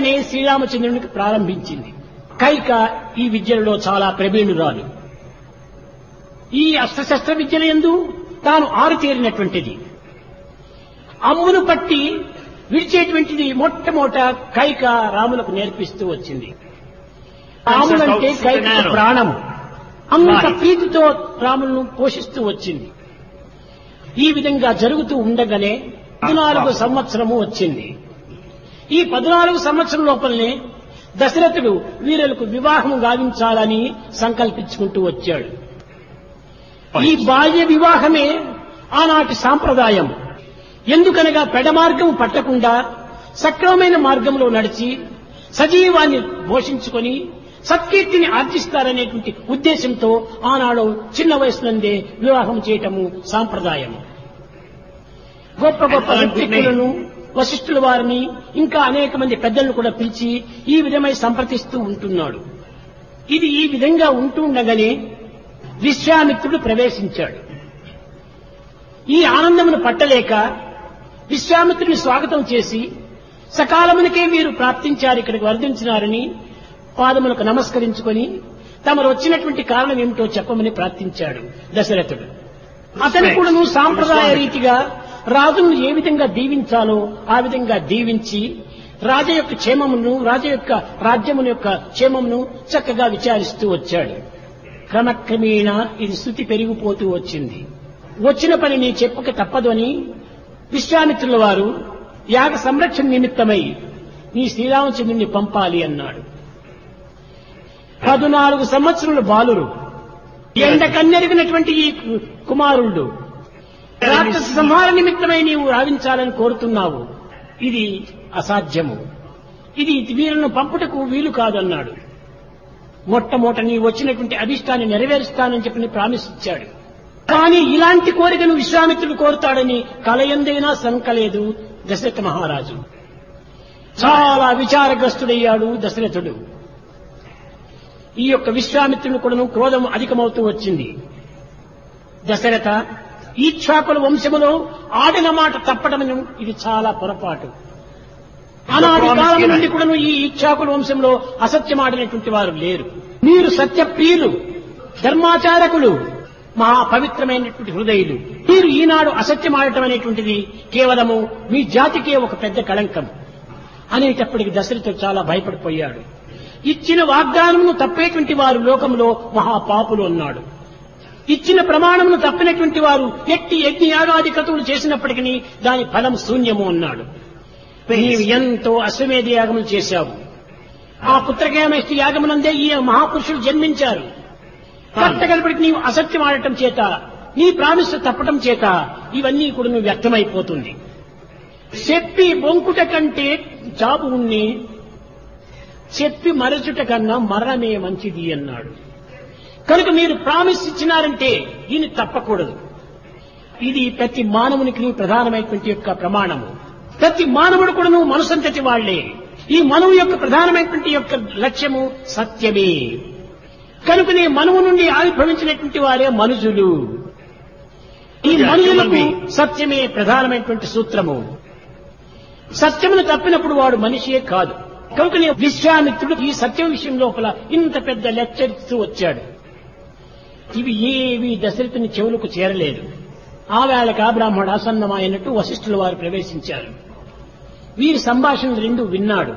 విద్యనే శ్రీరామచంద్రునికి ప్రారంభించింది కైక ఈ విద్యలలో చాలా ప్రవీణురాలు ఈ అస్త్రశస్త్ర విద్యల ఎందు తాను ఆరుతేరినటువంటిది అమ్మును పట్టి విడిచేటువంటిది మొట్టమొదట కైక రాములకు నేర్పిస్తూ వచ్చింది రాములంటే కైక ప్రాణము అంత ప్రీతితో రాములను పోషిస్తూ వచ్చింది ఈ విధంగా జరుగుతూ ఉండగానే పద్నాలుగు సంవత్సరము వచ్చింది ఈ పద్నాలుగు సంవత్సరం లోపలనే దశరథుడు వీరులకు వివాహం గావించాలని సంకల్పించుకుంటూ వచ్చాడు ఈ బాల్య వివాహమే ఆనాటి సాంప్రదాయం ఎందుకనగా పెడ మార్గం పట్టకుండా సక్రమమైన మార్గంలో నడిచి సజీవాన్ని పోషించుకొని సత్కీర్తిని ఆర్జిస్తారనేటువంటి ఉద్దేశంతో ఆనాడు చిన్న వయసునందే వివాహం చేయటము సాంప్రదాయం గొప్ప గొప్ప వ్యక్తులను వశిష్ఠుల వారిని ఇంకా అనేక మంది పెద్దలను కూడా పిలిచి ఈ విధమై సంప్రదిస్తూ ఉంటున్నాడు ఇది ఈ విధంగా ఉంటూ ఉండగానే విశ్వామిత్రుడు ప్రవేశించాడు ఈ ఆనందమును పట్టలేక విశ్వామిత్రుని స్వాగతం చేసి సకాలమునకే మీరు ప్రాప్తించారు ఇక్కడికి వర్ధించినారని పాదములకు నమస్కరించుకొని తమరు వచ్చినటువంటి కారణం ఏమిటో చెప్పమని ప్రార్థించాడు దశరథుడు అతను కూడాను సాంప్రదాయ రీతిగా రాజును ఏ విధంగా దీవించాలో ఆ విధంగా దీవించి రాజ యొక్క క్షేమమును రాజ యొక్క రాజ్యమును యొక్క క్షేమమును చక్కగా విచారిస్తూ వచ్చాడు క్రమక్రమేణ ఇది శృతి పెరిగిపోతూ వచ్చింది వచ్చిన పని నీ చెప్పక తప్పదు అని విశ్వామిత్రుల వారు యాగ సంరక్షణ నిమిత్తమై నీ శ్రీరామచంద్రుని పంపాలి అన్నాడు పద్నాలుగు సంవత్సరముల బాలురు ఎండ కన్నెరిగినటువంటి ఈ కుమారుడు రాక్షస సంహార నిమిత్తమై నీవు రావించాలని కోరుతున్నావు ఇది అసాధ్యము ఇది వీరులను పంపుటకు వీలు కాదన్నాడు మొట్టమొదట నీ వచ్చినటువంటి అభిష్టాన్ని నెరవేరుస్తానని చెప్పి ప్రామిస్ ఇచ్చాడు కానీ ఇలాంటి కోరికను విశ్వామిత్రుడు కోరుతాడని కలయందైనా సంకలేదు దశరథ మహారాజు చాలా విచారగ్రస్తుడయ్యాడు దశరథుడు ఈ యొక్క విశ్వామిత్రుని కూడాను క్రోధం అధికమవుతూ వచ్చింది దశరథ ఈక్షాకుల వంశములో ఆడిన మాట తప్పడం ఇది చాలా పొరపాటు ఆనాటి కాలం నుండి కూడాను ఈ ఇచ్చాకుల వంశంలో అసత్యమాడినటువంటి వారు లేరు మీరు సత్యప్రియులు ధర్మాచారకులు మహా పవిత్రమైనటువంటి హృదయులు మీరు ఈనాడు అసత్యమాడటం అనేటువంటిది కేవలము మీ జాతికే ఒక పెద్ద కళంకం అనేటప్పటికి దశరథుడు చాలా భయపడిపోయాడు ఇచ్చిన వాగ్దానమును తప్పేటువంటి వారు లోకంలో మహాపాపులు అన్నాడు ఇచ్చిన ప్రమాణమును తప్పినటువంటి వారు ఎట్టి యజ్ఞ యాగాది కతువులు చేసినప్పటికీ దాని ఫలం శూన్యము అన్నాడు నీవు ఎంతో అశ్వమేధ యాగములు చేశావు ఆ పుత్రకేమేష్టి యాగమునందే ఈ మహాపురుషులు జన్మించారు కట్టగలిపటికి నీవు అసత్యం ఆడటం చేత నీ ప్రామిస్ తప్పటం చేత ఇవన్నీ కూడా నువ్వు వ్యక్తమైపోతుంది చెప్పి బొంకుట కంటే జాబు ఉన్ని చెప్పి మరచుట కన్నా మరణమే మంచిది అన్నాడు కనుక మీరు ప్రామిస్ ఇచ్చినారంటే దీన్ని తప్పకూడదు ఇది ప్రతి మానవునికి ప్రధానమైనటువంటి యొక్క ప్రమాణము ప్రతి మానవుడు కూడాను మనసంతటి వాళ్లే ఈ మనవు యొక్క ప్రధానమైనటువంటి యొక్క లక్ష్యము సత్యమే కనుకనే మనవు నుండి ఆవిర్భవించినటువంటి వారే మనుషులు ఈ మనుషులకు సత్యమే ప్రధానమైనటువంటి సూత్రము సత్యమును తప్పినప్పుడు వాడు మనిషియే కాదు కనుకనే విశ్వామిత్రుడు ఈ సత్యం విషయం లోపల ఇంత పెద్ద లెక్చర్ ఇస్తూ వచ్చాడు ఇవి ఏవి దశరథుని చెవులకు చేరలేదు ఆ వేళకు ఆ బ్రాహ్మడు ఆసన్నమైనట్టు వశిష్ఠుల వారు ప్రవేశించారు వీరి సంభాషణలు రెండు విన్నాడు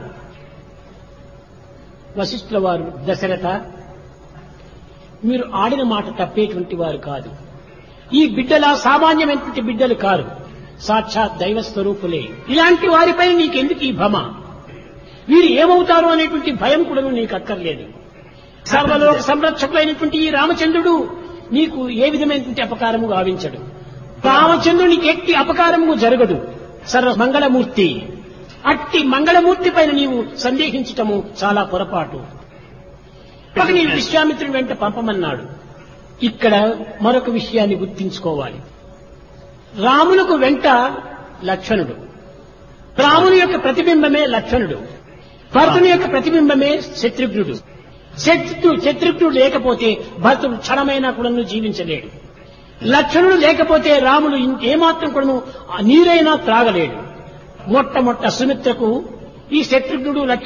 వశిష్ఠుల వారు దశరథ మీరు ఆడిన మాట తప్పేటువంటి వారు కాదు ఈ బిడ్డల సామాన్యమైనటువంటి బిడ్డలు కారు సాక్షాత్ దైవ స్వరూపులే ఇలాంటి వారిపై నీకెందుకు ఈ భమ వీరు ఏమవుతారు అనేటువంటి భయం కూడా నీకు అక్కర్లేదు సర్వలోక సంరక్షకులైనటువంటి ఈ రామచంద్రుడు నీకు ఏ విధమైనటువంటి అపకారము గావించడు రామచంద్రునికి ఎట్టి అపకారము జరగదు సర్వ మంగళమూర్తి అట్టి మంగళమూర్తి పైన నీవు సందేహించటము చాలా పొరపాటు ఒక నీవు విశ్వామిత్రుని వెంట పంపమన్నాడు ఇక్కడ మరొక విషయాన్ని గుర్తించుకోవాలి రాములకు వెంట లక్షణుడు రాముని యొక్క ప్రతిబింబమే లక్షణుడు భరతుని యొక్క ప్రతిబింబమే శత్రుఘ్నుడు శత్రు శత్రుఘ్నుడు లేకపోతే భరతుడు క్షణమైనా కూడా జీవించలేడు లక్షణుడు లేకపోతే రాముడు ఇంకేమాత్రం కూడా నీరైనా త్రాగలేడు మొట్టమొట్ట సుమిత్రకు ఈ శత్రుఘ్నుడు